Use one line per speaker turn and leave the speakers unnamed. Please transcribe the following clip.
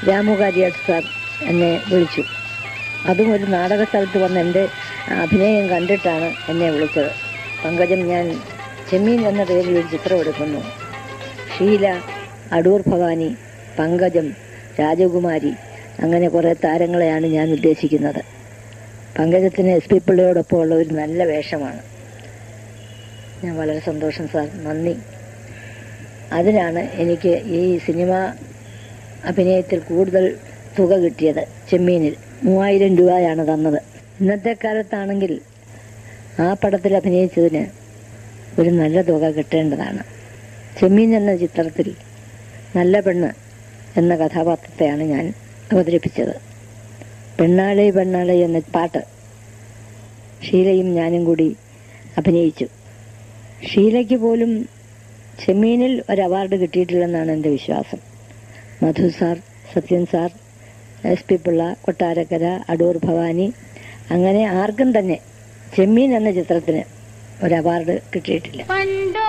രാമുകാരിയാട്ട് sir എന്നെ വിളിച്ചു അതും ഒരു നാടക സ്ഥലത്ത് വന്ന് എൻ്റെ അഭിനയം കണ്ടിട്ടാണ് എന്നെ വിളിച്ചത് പങ്കജം ഞാൻ ചെമ്മീൻ എന്ന പേരിൽ ഒരു ചിത്രം എടുക്കുന്നു ഷീല അടൂർ ഭവാനി പങ്കജം രാജകുമാരി അങ്ങനെ കുറേ താരങ്ങളെയാണ് ഞാൻ ഉദ്ദേശിക്കുന്നത് പങ്കജത്തിന് എസ് പി പിള്ളയോടൊപ്പം ഉള്ള ഒരു നല്ല വേഷമാണ് ഞാൻ വളരെ സന്തോഷം സാർ നന്ദി അതിനാണ് എനിക്ക് ഈ സിനിമ അഭിനയത്തിൽ കൂടുതൽ തുക കിട്ടിയത് ചെമ്മീനിൽ മൂവായിരം രൂപയാണ് തന്നത് ഇന്നത്തെ കാലത്താണെങ്കിൽ ആ പടത്തിൽ അഭിനയിച്ചതിന് ഒരു നല്ല തുക കിട്ടേണ്ടതാണ് ചെമ്മീൻ എന്ന ചിത്രത്തിൽ നല്ല പെണ്ണ് എന്ന കഥാപാത്രത്തെയാണ് ഞാൻ അവതരിപ്പിച്ചത് പെണ്ണാളെ പെണ്ണാളെ എന്ന പാട്ട് ഷീലയും ഞാനും കൂടി അഭിനയിച്ചു ഷീലയ്ക്ക് പോലും ചെമ്മീനിൽ ഒരു അവാർഡ് കിട്ടിയിട്ടില്ലെന്നാണ് എൻ്റെ വിശ്വാസം Madhu sir Sathyan sir S P Pillai Kottarakkara Adoor Bhavani അങ്ങനെ ആർക്കും തന്നെ ചെമ്മീൻ എന്ന ചിത്രത്തിന് ഒരു അവാർഡ് കിട്ടിയിട്ടില്ല
പണ്ടോ